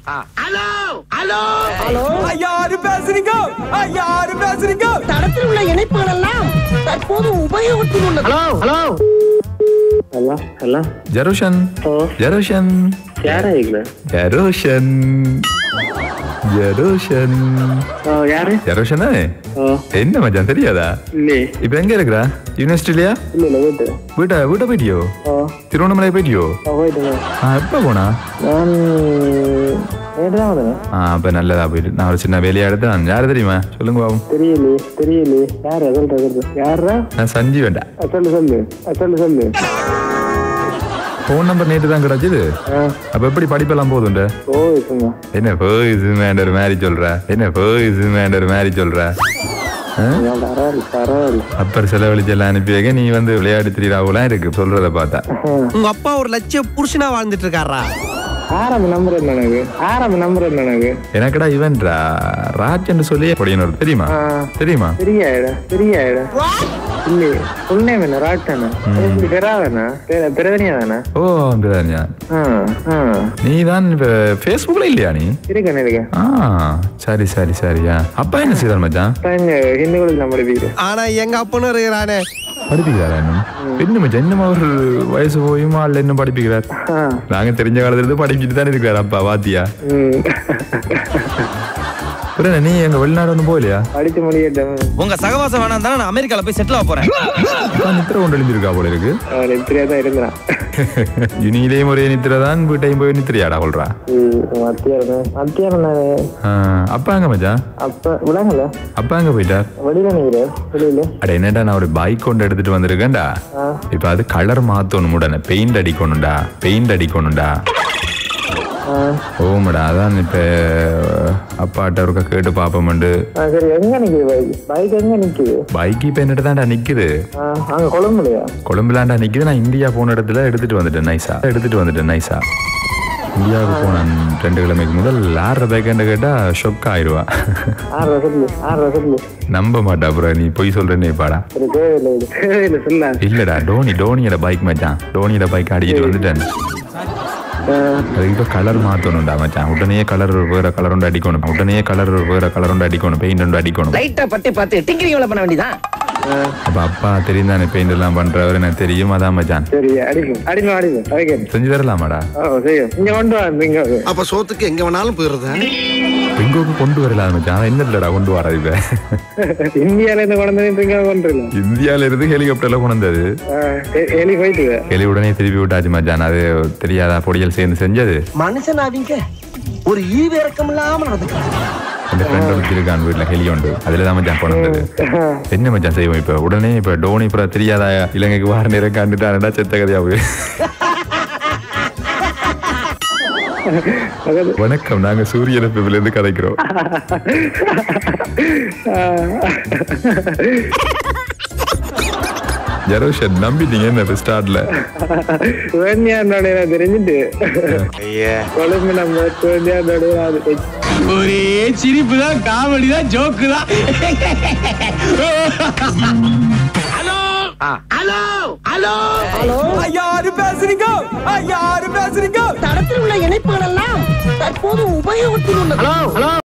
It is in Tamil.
ஹலோ ஹலோ யாரு பேசுறீங்க யாரு பேசுறீங்க தடத்தில் உள்ள இணைப்புகள் எல்லாம் தற்போது உபயோகத்தில் உள்ளது ஹலோ ஹலோ ஹலோ ஹலோ ஜரோஷன் ஓ ஜரோஷன் யாரா இருக்கல ஜரோஷன் ஜரோஷன் ஓ யாரு ஜரோஷன் தானே ஓ என்ன மச்சான் தெரியாதா இல்லையே இப்ப எங்க இருக்கிறா யூனிவர்சிட்டிலயா இல்ல இல்ல வீட்டு வீட்டை வீட்டை போயிட்டியோ ஓ திருவண்ணாமலை போயிட்டியோ ஓ போயிட்டுங்க ஆ எப்ப போனா நான் நேற்று தான் வந்தேன் ஆ அப்ப நல்லதா போயிட்டு நான் ஒரு சின்ன வேலையா எடுத்தேன் யாரு தெரியுமா சொல்லுங்க பாவம் தெரியலையே தெரியலையே யாரு சொல்ற சொல்ற யாரா நான் சஞ்சீவன்டா அஹ் சொல்லு சொல்லு அஹ் சொல்லு சொல்லு ஃபோன் நம்பர் நேற்று தான் கிடைச்சது ஆ அப்ப எப்படி படிப்பெல்லாம் போதுண்ட ஓ இருக்குங்க என்ன போயிஸ் மேண்டர் மாதிரி சொல்ற என்ன போயிஸ் மேண்டர் மாதிரி சொல்ற ஆ? பரவாயில்ல பரவாயில்ல அப்பர் செலவழிச்சு எல்லாம் அனுப்பி வைக்க நீ வந்து விளையாட்டு திரிராவெல்லாம் இருக்கு சொல்றத பார்த்தா உங்க அப்பா ஒரு லட்ச புருஷனா வாழ்ந்துட்டு இருக்காரா ஆரம்ப நம்பர் என்ன எனக்கு ஆரம்ப நம்பர் என்ன எனக்கு எனக்கடா இவன்டா ராஜ்ன்னு சொல்லி படிக்கணும் தெரியுமா ஆ. தெரியுமா பெரிய இடம் பெரிய இடம் இல்லையே ஃபுல் நேம் என்ன ராட் தானே எப்படி பெறாதானே பிரதனியா தானே ஓ அப்படிதான் ஞான். ஆ ஆ நீ தான் இப்ப ஃபேஸ்புக்ல இல்லையா நீ இருக்கேன் இருக்கேன் ஆ சரி சரி சரியா அப்பா என்ன செய்தார் மச்சான் இங்க ஹிந்து காலேஜ் நான் படிப்பிக்கிறேன் ஆனா எங்க அப்பனும் இருக்கிறானே படிப்பிக்கிறாரா இன்னும் என்ன மச்சான் இன்னும் ஒரு வயசு போயுமா இல்ல இன்னும் படிப்பிக்கிறார் ஆ நாங்க தெரிஞ்ச காலத்துல இருந்து படிச்சுட்டு தானே இருக்கிறார் அப்பா வாத்தியா ம் புரியல நீ எங்க வெளிநாடு ஒன்றும் போகலையா படிச்சு முடியட்டும் உங்க சகவாசம் வேணாம் தானே நான் அமெரிக்கால போய் செட்டில் ஆக போறேன் அப்பா நித்திர கொண்டு எழுந்திருக்கா போல இருக்கு அவன் இப்படியா தான் இருந்தான் இனியிலேயும் ஒரே நித்திர தான் வீட்டையும் போய் நித்திரையாடா கொள்றா மத்தியானம் மத்தியானம் நானு ஆ, அப்பா எங்க மச்சான் அப்ப விடாங்கல்ல அப்பா எங்க போயிட்டார் வெளியில நிக்கிறேன் வெளியில அட என்னடா நான் ஒரு பைக் கொண்டு எடுத்துட்டு வந்திருக்கேன்டா ஆ. இப்ப அது கலர் மாத்தணும் உடனே பெயிண்ட் அடிக்கணும்டா பெயிண்ட் அடிக்கணும்டா ஆ ஓமடா அதான் இப்ப அப்பாட்ட ஒருக்கா கேட்டு பாப்போம்ண்டு ஆ, சரி எங்க நிக்குது பைக் பைக் எங்க நிக்குது பைக் இப்ப என்னட்டு தான்டா நிக்குது ஆ, அங்க கொழம்புலையா கொழும்புலாண்டா நிக்குது நான் இந்தியா போன இடத்துல எடுத்துட்டு வந்துட்டேன் நைஸா எடுத்துட்டு வந்துட்டேன் நைஸா இந்தியாவுக்கு போனேன் ரெண்டு கிழமைக்கு முதல் ஆறு பைக்கன்னு கேட்டா ஷொக் ஆயிடுவா ஆறு சொல்லு ஆறு சொல்லு நம்ப மாட்டா அப்புறம் நீ பொய் சொல்றேன்னே பாடா சரி தேவையில்லை இது தேவையில்லை சொல்ல இல்லடா டோனி டோனியோட பைக் மச்சான் டோனியோட பைக் அடிக்கிட்டு வந்துட்டேன் அதுக்கு இப்போ கலர் மாத்தணும்டா மச்சான் உடனே கலர் வேற கலர் ஒன்று அடிக்கணும் உடனே கலர் வேற கலர் ஒன்று அடிக்கணும் பெயிண்ட் ஒன்று அடிக்கணும் லைட்டா பட்டு பார்த்து டிங்கிரி வேலை பண்ண வேண்டியதான் அப்ப அப்பா தெரியும் தானே பெயிண்ட் எல்லாம் பண்றவர் எனக்கு தெரியும் அதான் மச்சான் சரி அடிக்கும் அடிக்கும் அடிக்கும் அடிக்கும் செஞ்சு தரலாமாடா ஓ செய்யும் இங்க கொண்டு வா இங்க அப்ப சோத்துக்கு எங்க வேணாலும் போயிருந்தேன் பெங்கோக்கு கொண்டு வரலாம் மச்சான் அவன் என்ன இல்லடா கொண்டு வராது இப்ப இந்தியால இருந்து கொண்டு வந்து இங்க கொண்டு வரல இந்தியால இருந்து ஹெலிகாப்டர்ல கொண்டு வந்தது ஆ, எ- எலி போயிட்டு ஹெலி உடனே திருப்பி விட்டாச்சு மச்சான் அது தெரியாதா பொடியல் சேர்ந்து செஞ்சது மனுஷன் அவங்க ஒரு ஈவு இறக்கம் இல்லாம நடந்துக்கிறாங்க அந்த ஃப்ரெண்ட் வச்சிருக்கான் வீட்டுல ஹெலி உண்டு அதுல தான் மச்சான் கொண்டு வந்தது என்ன மச்சான் செய்வோம் இப்ப உடனே இப்ப டோனி இப்ப தெரியாதா இலங்கைக்கு வார நேரம் காண்டுட்டான்டா செத்த கதையா போய் வணக்கம் நாங்க சூரிய எஃப்எம்ல இருந்து கதைக்கிறோம் ஜரோஷன் நம்பிட்டீங்க என்ன ஸ்டார்ட்ல வேண்டியாண்டோட தெரிஞ்சுட்டு கொழும்பு நம்ம வேண்டியாண்டோட அது ஒரே சிரிப்பு தான் காமெடி தான் ஜோக்கு தான் ஹலோ ஹலோ யாரு பேசுறீங்க யாரு பேசுறீங்க தடத்தில் உள்ள இணைப்புகள் எல்லாம் தற்போது உபயோகத்தில் உள்ளது ஹலோ ஹலோ